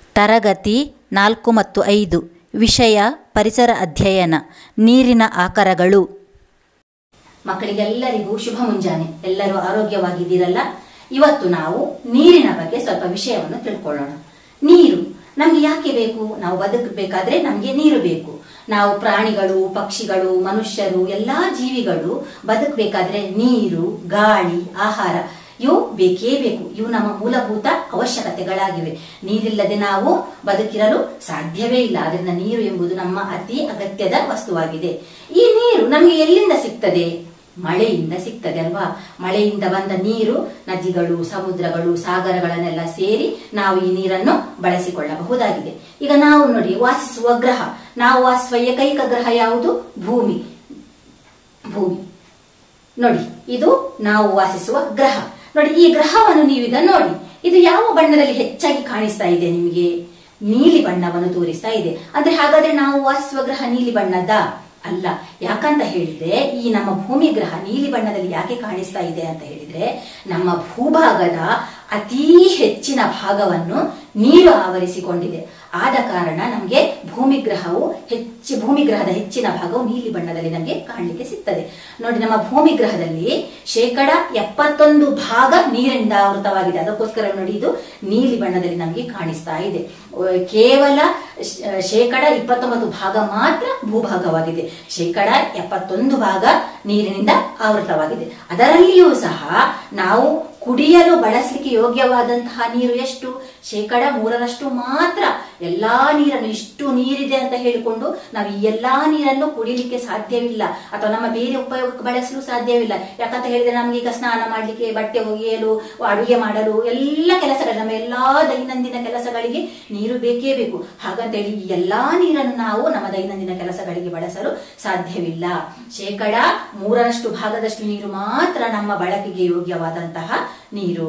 ತರಗತಿ ನಾಲ್ಕು ಮತ್ತು ಐದು ವಿಷಯ ಪರಿಸರ ಅಧ್ಯಯನ ನೀರಿನ ಆಕಾರಗಳು ಮಕ್ಕಳಿಗೆಲ್ಲರಿಗೂ ಶುಭ ಮುಂಜಾನೆ ಎಲ್ಲರೂ ಆರೋಗ್ಯವಾಗಿದ್ದೀರಲ್ಲ ಇವತ್ತು ನಾವು ನೀರಿನ ಬಗ್ಗೆ ಸ್ವಲ್ಪ ವಿಷಯವನ್ನು ತಿಳ್ಕೊಳ್ಳೋಣ ನೀರು ನಮ್ಗೆ ಯಾಕೆ ಬೇಕು ನಾವು ಬದುಕಬೇಕಾದ್ರೆ ನಮ್ಗೆ ನೀರು ಬೇಕು ನಾವು ಪ್ರಾಣಿಗಳು ಪಕ್ಷಿಗಳು ಮನುಷ್ಯರು ಎಲ್ಲಾ ಜೀವಿಗಳು ಬದುಕಬೇಕಾದ್ರೆ ನೀರು ಗಾಳಿ ಆಹಾರ ಇವು ಬೇಕೇ ಬೇಕು ಇವು ನಮ್ಮ ಮೂಲಭೂತ ಅವಶ್ಯಕತೆಗಳಾಗಿವೆ ನೀರಿಲ್ಲದೆ ನಾವು ಬದುಕಿರಲು ಸಾಧ್ಯವೇ ಇಲ್ಲ ಅದರಿಂದ ನೀರು ಎಂಬುದು ನಮ್ಮ ಅತಿ ಅಗತ್ಯದ ವಸ್ತುವಾಗಿದೆ ಈ ನೀರು ನಮಗೆ ಎಲ್ಲಿಂದ ಸಿಗ್ತದೆ ಮಳೆಯಿಂದ ಸಿಗ್ತದೆ ಅಲ್ವಾ ಮಳೆಯಿಂದ ಬಂದ ನೀರು ನದಿಗಳು ಸಮುದ್ರಗಳು ಸಾಗರಗಳನ್ನೆಲ್ಲ ಸೇರಿ ನಾವು ಈ ನೀರನ್ನು ಬಳಸಿಕೊಳ್ಳಬಹುದಾಗಿದೆ ಈಗ ನಾವು ನೋಡಿ ವಾಸಿಸುವ ಗ್ರಹ ನಾವು ವಾಸಿಸುವ ಏಕೈಕ ಗ್ರಹ ಯಾವುದು ಭೂಮಿ ಭೂಮಿ ನೋಡಿ ಇದು ನಾವು ವಾಸಿಸುವ ಗ್ರಹ ನೋಡಿ ಈ ಗ್ರಹವನ್ನು ನೀವೀಗ ನೋಡಿ ಇದು ಯಾವ ಬಣ್ಣದಲ್ಲಿ ಹೆಚ್ಚಾಗಿ ಕಾಣಿಸ್ತಾ ಇದೆ ನಿಮಗೆ ನೀಲಿ ಬಣ್ಣವನ್ನು ತೋರಿಸ್ತಾ ಇದೆ ಅಂದ್ರೆ ಹಾಗಾದ್ರೆ ನಾವು ವಾಸಿಸುವ ಗ್ರಹ ನೀಲಿ ಬಣ್ಣದ ಅಲ್ಲ ಯಾಕಂತ ಹೇಳಿದ್ರೆ ಈ ನಮ್ಮ ಭೂಮಿ ಗ್ರಹ ನೀಲಿ ಬಣ್ಣದಲ್ಲಿ ಯಾಕೆ ಕಾಣಿಸ್ತಾ ಇದೆ ಅಂತ ಹೇಳಿದ್ರೆ ನಮ್ಮ ಭೂಭಾಗದ ಅತೀ ಹೆಚ್ಚಿನ ಭಾಗವನ್ನು ನೀರು ಆವರಿಸಿಕೊಂಡಿದೆ ಆದ ಕಾರಣ ನಮಗೆ ಭೂಮಿ ಗ್ರಹವು ಹೆಚ್ಚು ಭೂಮಿ ಗ್ರಹದ ಹೆಚ್ಚಿನ ಭಾಗವು ನೀಲಿ ಬಣ್ಣದಲ್ಲಿ ನಮಗೆ ಕಾಣಲಿಕ್ಕೆ ಸಿಗ್ತದೆ ನೋಡಿ ನಮ್ಮ ಭೂಮಿ ಗ್ರಹದಲ್ಲಿ ಶೇಕಡ ಎಪ್ಪತ್ತೊಂದು ಭಾಗ ನೀರಿನಿಂದ ಆವೃತವಾಗಿದೆ ಅದಕ್ಕೋಸ್ಕರ ನೋಡಿ ಇದು ನೀಲಿ ಬಣ್ಣದಲ್ಲಿ ನಮಗೆ ಕಾಣಿಸ್ತಾ ಇದೆ ಅಹ್ ಕೇವಲ ಶ್- ಶೇಕಡ ಇಪ್ಪತ್ತೊಂಬತ್ತು ಭಾಗ ಮಾತ್ರ ಭೂಭಾಗವಾಗಿದೆ ಶೇಕಡ ಎಪ್ಪತ್ತೊಂದು ಭಾಗ ನೀರಿನಿಂದ ಆವೃತವಾಗಿದೆ ಅದರಲ್ಲಿಯೂ ಸಹ ನಾವು ಕುಡಿಯಲು ಬಳಸಲಿಕ್ಕೆ ಯೋಗ್ಯವಾದಂತಹ ನೀರು ಎಷ್ಟು ಶೇಕಡ ಮೂರರಷ್ಟು ಮಾತ್ರ ಎಲ್ಲಾ ನೀರನ್ನು ಇಷ್ಟು ನೀರಿದೆ ಅಂತ ಹೇಳಿಕೊಂಡು ನಾವು ಈ ಎಲ್ಲಾ ನೀರನ್ನು ಕುಡಿಲಿಕ್ಕೆ ಸಾಧ್ಯವಿಲ್ಲ ಅಥವಾ ನಮ್ಮ ಬೇರೆ ಉಪಯೋಗಕ್ಕೆ ಬಳಸಲು ಸಾಧ್ಯವಿಲ್ಲ ಯಾಕಂತ ಹೇಳಿದ್ರೆ ನಮ್ಗೆ ಈಗ ಸ್ನಾನ ಮಾಡ್ಲಿಕ್ಕೆ ಬಟ್ಟೆ ಒಗೆಯಲು ಅಡುಗೆ ಮಾಡಲು ಎಲ್ಲ ಕೆಲಸಗಳು ನಮ್ಮ ಎಲ್ಲಾ ದೈನಂದಿನ ಕೆಲಸಗಳಿಗೆ ನೀರು ಬೇಕೇ ಬೇಕು ಹಾಗಂತ ಹೇಳಿ ಈ ಎಲ್ಲಾ ನೀರನ್ನು ನಾವು ನಮ್ಮ ದೈನಂದಿನ ಕೆಲಸಗಳಿಗೆ ಬಳಸಲು ಸಾಧ್ಯವಿಲ್ಲ ಶೇಕಡ ಮೂರರಷ್ಟು ಭಾಗದಷ್ಟು ನೀರು ಮಾತ್ರ ನಮ್ಮ ಬಳಕೆಗೆ ಯೋಗ್ಯವಾದಂತಹ ನೀರು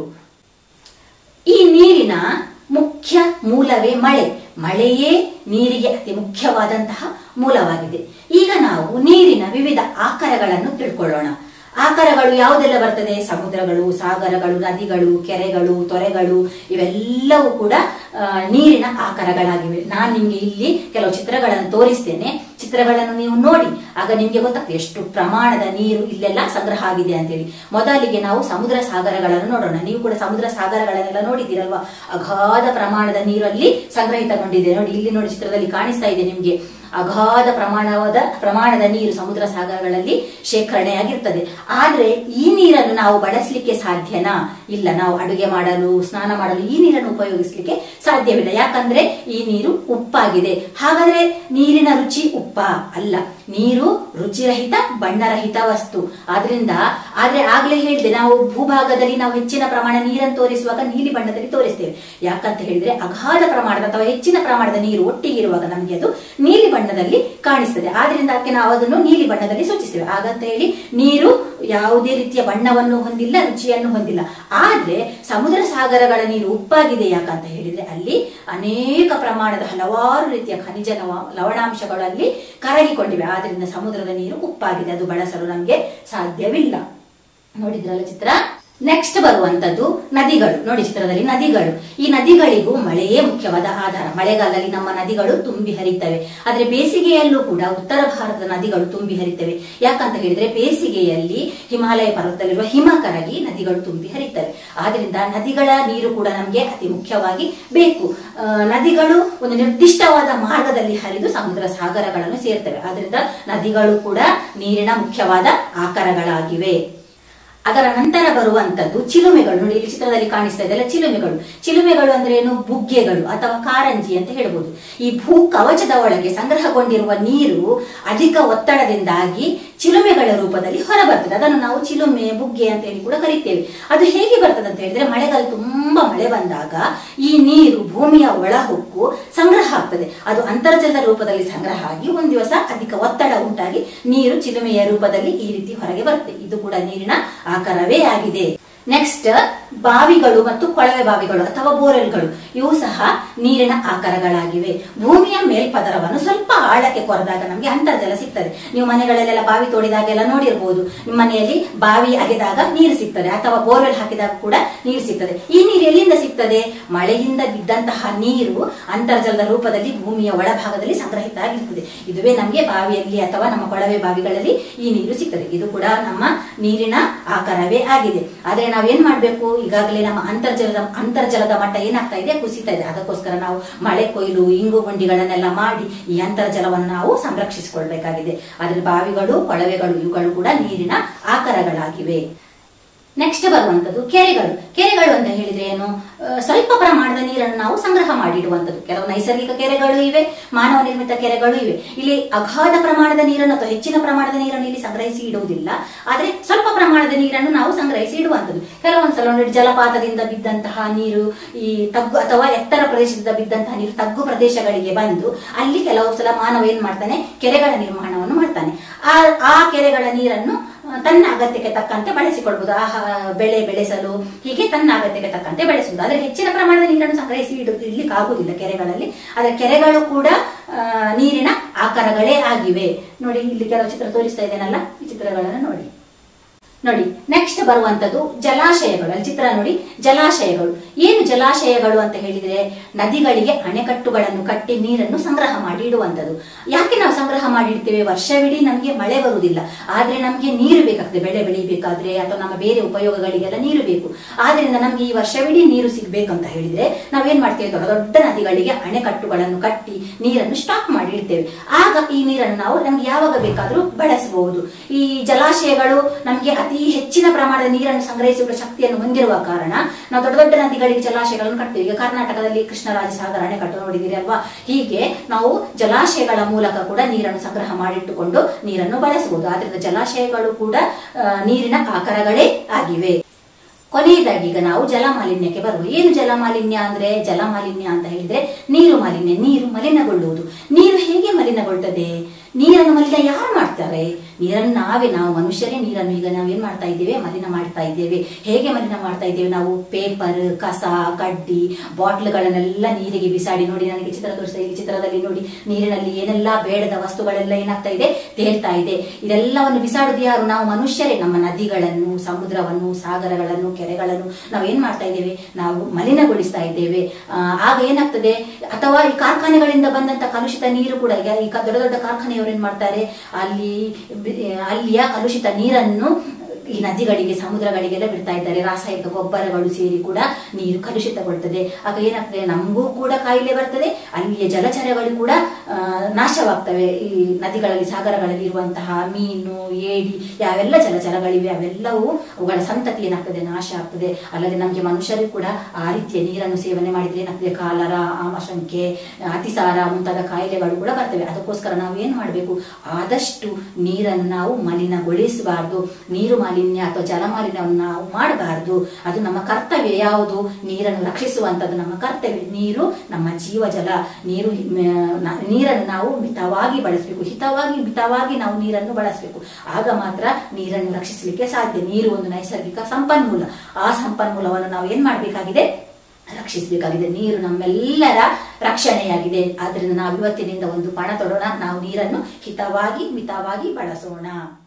ಈ ನೀರಿನ ಮುಖ್ಯ ಮೂಲವೇ ಮಳೆ ಮಳೆಯೇ ನೀರಿಗೆ ಅತಿ ಮುಖ್ಯವಾದಂತಹ ಮೂಲವಾಗಿದೆ ಈಗ ನಾವು ನೀರಿನ ವಿವಿಧ ಆಕಾರಗಳನ್ನು ತಿಳ್ಕೊಳ್ಳೋಣ ಆಕಾರಗಳು ಯಾವುದೆಲ್ಲ ಬರ್ತದೆ ಸಮುದ್ರಗಳು ಸಾಗರಗಳು ನದಿಗಳು ಕೆರೆಗಳು ತೊರೆಗಳು ಇವೆಲ್ಲವೂ ಕೂಡ ಆ, ನೀರಿನ ಆಕಾರಗಳಾಗಿವೆ ನಾನು ನಿಮ್ಗೆ ಇಲ್ಲಿ ಕೆಲವು ಚಿತ್ರಗಳನ್ನು ತೋರಿಸ್ತೇನೆ ಚಿತ್ರಗಳನ್ನು ನೀವು ನೋಡಿ ಆಗ ನಿಮ್ಗೆ ಗೊತ್ತಾಗ್ತದೆ ಎಷ್ಟು ಪ್ರಮಾಣದ ನೀರು ಇಲ್ಲೆಲ್ಲ ಸಂಗ್ರಹ ಆಗಿದೆ ಅಂತೇಳಿ ಮೊದಲಿಗೆ ನಾವು ಸಮುದ್ರ ಸಾಗರಗಳನ್ನು ನೋಡೋಣ ನೀವು ಕೂಡ ಸಮುದ್ರ ಸಾಗರಗಳನ್ನೆಲ್ಲ ನೋಡಿದ್ದೀರಲ್ವಾ ಅಗಾಧ ಪ್ರಮಾಣದ ನೀರು ಅಲ್ಲಿ ಸಂಗ್ರಹಿತಗೊಂಡಿದೆ ನೋಡಿ ಇಲ್ಲಿ ನೋಡಿ ಚಿತ್ರದಲ್ಲಿ ಕಾಣಿಸ್ತಾ ಇದೆ ನಿಮ್ಗೆ ಅಗಾಧ ಪ್ರಮಾಣವಾದ ಪ್ರಮಾಣದ ನೀರು ಸಮುದ್ರ ಸಾಗರಗಳಲ್ಲಿ ಶೇಖರಣೆಯಾಗಿರ್ತದೆ ಆದ್ರೆ ಈ ನೀರನ್ನು ನಾವು ಬಳಸಲಿಕ್ಕೆ ಸಾಧ್ಯನಾ ಇಲ್ಲ ನಾವು ಅಡುಗೆ ಮಾಡಲು ಸ್ನಾನ ಮಾಡಲು ಈ ನೀರನ್ನು ಉಪಯೋಗಿಸಲಿಕ್ಕೆ ಸಾಧ್ಯವಿಲ್ಲ ಯಾಕಂದ್ರೆ ಈ ನೀರು ಉಪ್ಪಾಗಿದೆ ಹಾಗಾದ್ರೆ ನೀರಿನ ರುಚಿ ಉಪ್ಪ ಅಲ್ಲ ನೀರು ರುಚಿರಹಿತ ಬಣ್ಣರಹಿತ ವಸ್ತು ಆದ್ರಿಂದ ಆದ್ರೆ ಆಗ್ಲೇ ಹೇಳಿದೆ ನಾವು ಭೂಭಾಗದಲ್ಲಿ ನಾವು ಹೆಚ್ಚಿನ ಪ್ರಮಾಣ ನೀರನ್ನು ತೋರಿಸುವಾಗ ನೀಲಿ ಬಣ್ಣದಲ್ಲಿ ತೋರಿಸ್ತೇವೆ ಯಾಕಂತ ಹೇಳಿದ್ರೆ ಅಗಾಧ ಪ್ರಮಾಣದ ಅಥವಾ ಹೆಚ್ಚಿನ ಪ್ರಮಾಣದ ನೀರು ಒಟ್ಟಿಗೆ ಇರುವಾಗ ನಮಗೆ ಅದು ನೀಲಿ ಬಣ್ಣದಲ್ಲಿ ಕಾಣಿಸ್ತದೆ ಆದ್ರಿಂದ ಅದಕ್ಕೆ ನಾವು ಅದನ್ನು ನೀಲಿ ಬಣ್ಣದಲ್ಲಿ ಸೂಚಿಸ್ತೇವೆ ಹಾಗಂತ ಹೇಳಿ ನೀರು ಯಾವುದೇ ರೀತಿಯ ಬಣ್ಣವನ್ನು ಹೊಂದಿಲ್ಲ ರುಚಿಯನ್ನು ಹೊಂದಿಲ್ಲ ಆದ್ರೆ ಸಮುದ್ರ ಸಾಗರಗಳ ನೀರು ಉಪ್ಪಾಗಿದೆ ಯಾಕಂತ ಹೇಳಿದ್ರೆ ಅಲ್ಲಿ ಅನೇಕ ಪ್ರಮಾಣದ ಹಲವಾರು ರೀತಿಯ ಖನಿಜ ಲವ- ಲವಣಾಂಶಗಳಲ್ಲಿ ಕರಗಿಕೊಂಡಿವೆ ಆದ್ರಿಂದ ಸಮುದ್ರದ ನೀರು ಉಪ್ಪಾಗಿದೆ ಅದು ಬಳಸಲು ನಮಗೆ ಸಾಧ್ಯವಿಲ್ಲ ನೋಡಿದ್ರಲ್ಲ ಚಿತ್ರ ನೆಕ್ಸ್ಟ್ ಬರುವಂತದ್ದು ನದಿಗಳು ನೋಡಿ ಚಿತ್ರದಲ್ಲಿ ನದಿಗಳು ಈ ನದಿಗಳಿಗೂ ಮಳೆಯೇ ಮುಖ್ಯವಾದ ಆಧಾರ ಮಳೆಗಾಲದಲ್ಲಿ ನಮ್ಮ ನದಿಗಳು ತುಂಬಿ ಹರಿತವೆ ಆದ್ರೆ ಬೇಸಿಗೆಯಲ್ಲೂ ಕೂಡ ಉತ್ತರ ಭಾರತದ ನದಿಗಳು ತುಂಬಿ ಹರಿತವೆ ಯಾಕಂತ ಹೇಳಿದ್ರೆ ಬೇಸಿಗೆಯಲ್ಲಿ ಹಿಮಾಲಯ ಪರ್ವತದಲ್ಲಿರುವ ಹಿಮ ಕರಗಿ ನದಿಗಳು ತುಂಬಿ ಹರಿತವೆ ಆದ್ರಿಂದ ನದಿಗಳ ನೀರು ಕೂಡ ನಮಗೆ ಅತಿ ಮುಖ್ಯವಾಗಿ ಬೇಕು ಆ, ನದಿಗಳು ಒಂದು ನಿರ್ದಿಷ್ಟವಾದ ಮಾರ್ಗದಲ್ಲಿ ಹರಿದು ಸಮುದ್ರ ಸಾಗರಗಳನ್ನು ಸೇರ್ತವೆ ಆದ್ರಿಂದ ನದಿಗಳು ಕೂಡ ನೀರಿನ ಮುಖ್ಯವಾದ ಆಕಾರಗಳಾಗಿವೆ ಅದರ ನಂತರ ಬರುವಂತದ್ದು ಚಿಲುಮೆಗಳು ನೋಡಿ ಇಲ್ಲಿ ಚಿತ್ರದಲ್ಲಿ ಕಾಣಿಸ್ತಾ ಇದೆಲ್ಲ ಚಿಲುಮೆಗಳು ಚಿಲುಮೆಗಳು ಅಂದ್ರೆ ಏನು ಬುಗ್ಗೆಗಳು ಅಥವಾ ಕಾರಂಜಿ ಅಂತ ಹೇಳ್ಬೋದು ಈ ಭೂ ಕವಚದ ಒಳಗೆ ಸಂಗ್ರಹಗೊಂಡಿರುವ ನೀರು ಅಧಿಕ ಒತ್ತಡದಿಂದಾಗಿ ಚಿಲುಮೆಗಳ ರೂಪದಲ್ಲಿ ಹೊರಬರ್ತದೆ ಅದನ್ನು ನಾವು ಚಿಲುಮೆ ಬುಗ್ಗೆ ಅಂತ ಹೇಳಿ ಕೂಡ ಕರಿತೇವೆ ಅದು ಹೇಗೆ ಬರ್ತದೆ ಅಂತ ಹೇಳಿದ್ರೆ ಮಳೆಗಾಲ ತುಂಬಾ ಮಳೆ ಬಂದಾಗ ಈ ನೀರು ಭೂಮಿಯ ಒಳಹೊಕ್ಕು ಸಂಗ್ರಹ ಆಗ್ತದೆ ಅದು ಅಂತರ್ಜಲದ ರೂಪದಲ್ಲಿ ಸಂಗ್ರಹ ಆಗಿ ಒಂದ್ ದಿವಸ ಅಧಿಕ ಒತ್ತಡ ಉಂಟಾಗಿ ನೀರು ಚಿಲುಮೆಯ ರೂಪದಲ್ಲಿ ಈ ರೀತಿ ಹೊರಗೆ ಬರುತ್ತೆ ಇದು ಕೂಡ ನೀರಿನ ಆಕಾರವೇ ಆಗಿದೆ ನೆಕ್ಸ್ಟ್ ಬಾವಿಗಳು ಮತ್ತು ಕೊಳವೆ ಬಾವಿಗಳು ಅಥವಾ ಬೋರ್ವೆಲ್ಗಳು ಇವು ಸಹ ನೀರಿನ ಆಕಾರಗಳಾಗಿವೆ ಭೂಮಿಯ ಮೇಲ್ಪದರವನ್ನು ಸ್ವಲ್ಪ ಆಳಕ್ಕೆ ಕೊರೆದಾಗ ನಮಗೆ ಅಂತರ್ಜಲ ಸಿಗ್ತದೆ ನೀವು ಮನೆಗಳಲ್ಲೆಲ್ಲ ಬಾವಿ ತೋಡಿದಾಗೆಲ್ಲ ನೋಡಿರ್ಬೋದು ನಿಮ್ಮ ಮನೆಯಲ್ಲಿ ಬಾವಿ ಅಗೆದಾಗ ನೀರು ಸಿಗ್ತದೆ ಅಥವಾ ಬೋರ್ವೆಲ್ ಹಾಕಿದಾಗ ಕೂಡ ನೀರು ಸಿಗ್ತದೆ ಈ ನೀರು ಎಲ್ಲಿಂದ ಸಿಗ್ತದೆ ಮಳೆಯಿಂದ ಬಿದ್ದಂತಹ ನೀರು ಅಂತರ್ಜಲದ ರೂಪದಲ್ಲಿ ಭೂಮಿಯ ಒಳಭಾಗದಲ್ಲಿ ಸಂಗ್ರಹಿತ ಆಗಿರ್ತದೆ ಇದುವೇ ನಮಗೆ ಬಾವಿಯಲ್ಲಿ ಅಥವಾ ನಮ್ಮ ಕೊಳವೆ ಬಾವಿಗಳಲ್ಲಿ ಈ ನೀರು ಸಿಗ್ತದೆ ಇದು ಕೂಡ ನಮ್ಮ ನೀರಿನ ಆಕಾರವೇ ಆಗಿದೆ ಆದ್ರೆ ನಾವೇನ್ ಮಾಡ್ಬೇಕು ಈಗಾಗಲೇ ನಮ್ಮ ಅಂತರ್ಜಲದ ಅಂತರ್ಜಲದ ಮಟ್ಟ ಏನಾಗ್ತಾ ಇದೆ ಕುಸಿತಾ ಇದೆ ಅದಕ್ಕೋಸ್ಕರ ನಾವು ಮಳೆ ಕೊಯ್ಲು ಇಂಗು ಗುಂಡಿಗಳನ್ನೆಲ್ಲ ಮಾಡಿ ಈ ಅಂತರ್ಜಲವನ್ನು ನಾವು ಸಂರಕ್ಷಿಸಿಕೊಳ್ಬೇಕಾಗಿದೆ ಅದ್ರ ಬಾವಿಗಳು ಕೊಳವೆಗಳು ಇವುಗಳು ಕೂಡ ನೀರಿನ ಆಕಾರಗಳಾಗಿವೆ ನೆಕ್ಸ್ಟ್ ಬರುವಂತದ್ದು ಕೆರೆಗಳು ಕೆರೆಗಳು ಅಂತ ಹೇಳಿದ್ರೆ ಏನು ಆ, ಸ್ವಲ್ಪ ಪ್ರಮಾಣದ ನೀರನ್ನು ನಾವು ಸಂಗ್ರಹ ಮಾಡಿಡುವಂತದ್ದು ಕೆಲವು ನೈಸರ್ಗಿಕ ಕೆರೆಗಳು ಇವೆ ಮಾನವ ನಿರ್ಮಿತ ಕೆರೆಗಳು ಇವೆ ಇಲ್ಲಿ ಅಗಾಧ ಪ್ರಮಾಣದ ನೀರನ್ನು ಅಥವಾ ಹೆಚ್ಚಿನ ಪ್ರಮಾಣದ ನೀರನ್ನು ಇಲ್ಲಿ ಸಂಗ್ರಹಿಸಿ ಇಡುವುದಿಲ್ಲ ಆದ್ರೆ ಸ್ವಲ್ಪ ಪ್ರಮಾಣದ ನೀರನ್ನು ನಾವು ಸಂಗ್ರಹಿಸಿ ಇಡುವಂತದ್ದು ಕೆಲವೊಂದ್ಸಲ ನೋಡಿ ಜಲಪಾತದಿಂದ ಬಿದ್ದಂತಹ ನೀರು ಈ ತಗ್ಗು ಅಥವಾ ಎತ್ತರ ಪ್ರದೇಶದಿಂದ ಬಿದ್ದಂತಹ ನೀರು ತಗ್ಗು ಪ್ರದೇಶಗಳಿಗೆ ಬಂದು ಅಲ್ಲಿ ಕೆಲವು ಸಲ ಮಾನವ ಏನ್ ಮಾಡ್ತಾನೆ ಕೆರೆಗಳ ನಿರ್ಮಾಣವನ್ನು ಮಾಡ್ತಾನೆ ಆ ಆ ಕೆರೆಗಳ ನೀರನ್ನು ಆ, ತನ್ನ ಅಗತ್ಯಕ್ಕೆ ತಕ್ಕಂತೆ ಬಳಸಿಕೊಳ್ಬಹುದು ಆಹಾ ಬೆಳೆ ಬೆಳೆಸಲು ಹೀಗೆ ತನ್ನ ಅಗತ್ಯಕ್ಕೆ ತಕ್ಕಂತೆ ಬೆಳೆಸುವುದು ಆದ್ರೆ ಹೆಚ್ಚಿನ ಪ್ರಮಾಣದ ನೀರನ್ನು ಸಂಗ್ರಹಿಸಿ ಇಡು ಇಡ್ಲಿಕ್ಕೆ ಆಗುದಿಲ್ಲ ಕೆರೆಗಳಲ್ಲಿ ಆದ್ರೆ ಕೆರೆಗಳು ಕೂಡ ಆ, ನೀರಿನ ಆಕಾರಗಳೇ ಆಗಿವೆ ನೋಡಿ ಇಲ್ಲಿ ಕೆಲವು ಚಿತ್ರ ತೋರಿಸ್ತಾ ಇದ್ದೇನಲ್ಲ ಈ ಚಿತ್ರಗಳನ್ನು ನೋಡಿ ನೋಡಿ ನೆಕ್ಸ್ಟ್ ಬರುವಂತದ್ದು ಜಲಾಶಯಗಳು ಅಲ್ಲಿ ಚಿತ್ರ ನೋಡಿ ಜಲಾಶಯಗಳು ಏನು ಜಲಾಶಯಗಳು ಅಂತ ಹೇಳಿದ್ರೆ ನದಿಗಳಿಗೆ ಅಣೆಕಟ್ಟುಗಳನ್ನು ಕಟ್ಟಿ ನೀರನ್ನು ಸಂಗ್ರಹ ಮಾಡಿ ಇಡುವಂತದ್ದು ಯಾಕೆ ನಾವು ಸಂಗ್ರಹ ಮಾಡಿ ಇಡ್ತೇವೆ ವರ್ಷವಿಡೀ ನಮಗೆ ಮಳೆ ಬರುವುದಿಲ್ಲ ಆದ್ರೆ ನಮಗೆ ನೀರು ಬೇಕಾಗ್ತದೆ ಬೆಳೆ ಬೆಳಿಬೇಕಾದ್ರೆ ಅಥವಾ ನಮ್ಮ ಬೇರೆ ಉಪಯೋಗಗಳಿಗೆಲ್ಲ ನೀರು ಬೇಕು ಆದ್ರಿಂದ ನಮ್ಗೆ ಈ ವರ್ಷವಿಡೀ ನೀರು ಸಿಗ್ಬೇಕಂತ ಹೇಳಿದ್ರೆ ನಾವೇನ್ ಮಾಡ್ತೇವೆ ದೊಡ್ಡ ದೊಡ್ಡ ನದಿಗಳಿಗೆ ಅಣೆಕಟ್ಟುಗಳನ್ನು ಕಟ್ಟಿ ನೀರನ್ನು ಸ್ಟಾಕ್ ಮಾಡಿ ಇಡ್ತೇವೆ ಆಗ ಈ ನೀರನ್ನು ನಾವು ನಮ್ಗೆ ಯಾವಾಗ ಬೇಕಾದ್ರೂ ಬಳಸಬಹುದು ಈ ಜಲಾಶಯಗಳು ನಮಗೆ ಅತಿ ಹೆಚ್ಚಿನ ಪ್ರಮಾಣದ ನೀರನ್ನು ಸಂಗ್ರಹಿಸುವ ಶಕ್ತಿಯನ್ನು ಹೊಂದಿರುವ ಕಾರಣ ನಾವು ದೊಡ್ಡ ದೊಡ್ಡ ನದಿಗಳಿಗೆ ಜಲಾಶಯಗಳನ್ನು ಕಟ್ತೇವೆ ಈಗ ಕರ್ನಾಟಕದಲ್ಲಿ ಕೃಷ್ಣರಾಜ ಸಾಗರ ಅಣೆಕಟ್ಟು ನೋಡಿದಿರಿ ಅಲ್ವಾ ಹೀಗೆ ನಾವು ಜಲಾಶಯಗಳ ಮೂಲಕ ಕೂಡ ನೀರನ್ನು ಸಂಗ್ರಹ ಮಾಡಿಟ್ಟುಕೊಂಡು ನೀರನ್ನು ಬಳಸಬಹುದು ಆದ್ರಿಂದ ಜಲಾಶಯಗಳು ಕೂಡ ಆ, ನೀರಿನ ಆಕಾರಗಳೇ ಆಗಿವೆ ಕೊನೆಯದಾಗಿ ಈಗ ನಾವು ಜಲ ಮಾಲಿನ್ಯಕ್ಕೆ ಬರುವ ಏನು ಜಲ ಮಾಲಿನ್ಯ ಅಂದ್ರೆ ಜಲ ಮಾಲಿನ್ಯ ಅಂತ ಹೇಳಿದ್ರೆ ನೀರು ಮಾಲಿನ್ಯ ನೀರು ಮಲಿನಗೊಳ್ಳುವುದು ನೀರು ಹೇಗೆ ಮಲಿನಗೊಳ್ತದೆ ನೀರನ್ನು ಮಲಿನ ಯಾರು ಮಾಡ್ತಾರೆ ನೀರನ್ನು ನಾವೇ ನಾವು ಮನುಷ್ಯರೇ ನೀರನ್ನು ಈಗ ನಾವು ಏನ್ ಮಾಡ್ತಾ ಇದ್ದೇವೆ ಮಲಿನ ಮಾಡ್ತಾ ಇದ್ದೇವೆ ಹೇಗೆ ಮಲಿನ ಮಾಡ್ತಾ ಇದ್ದೇವೆ ನಾವು ಪೇಪರ್ ಕಸ ಕಡ್ಡಿ ಬಾಟ್ಲ್ಗಳನ್ನೆಲ್ಲ ನೀರಿಗೆ ಬಿಸಾಡಿ ನೋಡಿ ನನಗೆ ಚಿತ್ರ ತೋರಿಸ್ತಾ ಈ ಚಿತ್ರದಲ್ಲಿ ನೋಡಿ ನೀರಿನಲ್ಲಿ ಏನೆಲ್ಲ ಬೇಡದ ವಸ್ತುಗಳೆಲ್ಲ ಏನಾಗ್ತಾ ಇದೆ ತೇಲ್ತಾ ಇದೆ ಇದೆಲ್ಲವನ್ನು ಬಿಸಾಡುದು ಯಾರು ನಾವು ಮನುಷ್ಯರೇ ನಮ್ಮ ನದಿಗಳನ್ನು ಸಮುದ್ರವನ್ನು ಸಾಗರಗಳನ್ನು ಕೆರೆಗಳನ್ನು ನಾವು ಏನ್ ಮಾಡ್ತಾ ಇದ್ದೇವೆ ನಾವು ಮಲಿನಗೊಳಿಸ್ತಾ ಇದ್ದೇವೆ ಆ, ಆಗ ಏನಾಗ್ತದೆ ಅಥವಾ ಈ ಕಾರ್ಖಾನೆಗಳಿಂದ ಬಂದಂತ ಕಲುಷಿತ ನೀರು ಕೂಡ ಈಗ ಈ ಕ- ದೊಡ್ಡ ದೊಡ್ಡ ಕಾರ್ಖಾನೆಯವರು ಏನ್ ಮಾಡ್ತಾರೆ ಅಲ್ಲಿ ಬಿ- ಅಲ್ಲಿಯ ಕಲುಷಿತ ನೀರನ್ನು ಈ ನದಿಗಳಿಗೆ ಸಮುದ್ರಗಳಿಗೆಲ್ಲ ಬಿಡ್ತಾ ಇದ್ದಾರೆ ರಾಸಾಯನಿಕ ಗೊಬ್ಬರಗಳು ಸೇರಿ ಕೂಡ ನೀರು ಕಲುಷಿತಗೊಳ್ತದೆ ಆಗ ಏನಾಗ್ತದೆ ನಮಗೂ ಕೂಡ ಕಾಯಿಲೆ ಬರ್ತದೆ ಅಲ್ಲಿಯ ಜಲಚರಗಳು ಕೂಡ ಆ, ನಾಶವಾಗ್ತವೆ ಈ ನದಿಗಳಲ್ಲಿ ಸಾಗರಗಳಲ್ಲಿ ಇರುವಂತಹ ಮೀನು ಏಡಿ ಯಾವೆಲ್ಲ ಜಲಚರಗಳಿವೆ ಅವೆಲ್ಲವೂ ಅವುಗಳ ಸಂತತಿ ಏನಾಗ್ತದೆ ನಾಶ ಆಗ್ತದೆ ಅಲ್ಲದೆ ನಮಗೆ ಮನುಷ್ಯರಿಗೂ ಕೂಡ ಆ ರೀತಿಯ ನೀರನ್ನು ಸೇವನೆ ಮಾಡಿದ್ರೆ ಏನಾಗ್ತದೆ ಕಾಲರ ಆಮಶಂಕೆ ಅತಿಸಾರ ಮುಂತಾದ ಕಾಯಿಲೆಗಳು ಕೂಡ ಬರ್ತವೆ ಅದಕ್ಕೋಸ್ಕರ ನಾವು ಏನ್ ಮಾಡಬೇಕು ಆದಷ್ಟು ನೀರನ್ನು ನಾವು ಮಲಿನಗೊಳಿಸಬಾರ್ದು ನೀರು ಮಾಲಿನ್ಯ ಅಥವಾ ಜಲ ಮಾಲಿನ್ಯವನ್ನು ನಾವು ಮಾಡಬಾರ್ದು ಅದು ನಮ್ಮ ಕರ್ತವ್ಯ ಯಾವುದು ನೀರನ್ನು ರಕ್ಷಿಸುವಂತದ್ದು ನಮ್ಮ ಕರ್ತವ್ಯ ನೀರು ನಮ್ಮ ಜೀವಜಲ ನೀರು ಮ, ನ- ನೀರನ್ನು ನಾವು ಮಿತವಾಗಿ ಬಳಸಬೇಕು ಹಿತವಾಗಿ ಮಿತವಾಗಿ ನಾವು ನೀರನ್ನು ಬಳಸಬೇಕು ಆಗ ಮಾತ್ರ ನೀರನ್ನು ರಕ್ಷಿಸಲಿಕ್ಕೆ ಸಾಧ್ಯ ನೀರು ಒಂದು ನೈಸರ್ಗಿಕ ಸಂಪನ್ಮೂಲ ಆ ಸಂಪನ್ಮೂಲವನ್ನು ನಾವು ಏನ್ ಮಾಡಬೇಕಾಗಿದೆ ರಕ್ಷಿಸಬೇಕಾಗಿದೆ ನೀರು ನಮ್ಮೆಲ್ಲರ ರಕ್ಷಣೆಯಾಗಿದೆ ಆದ್ರಿಂದ ನಾವು ಇವತ್ತಿನಿಂದ ಒಂದು ಪಣ ತೊಡೋಣ ನಾವು ನೀರನ್ನು ಹಿತವಾಗಿ ಮಿತವಾಗಿ ಬಳಸೋಣ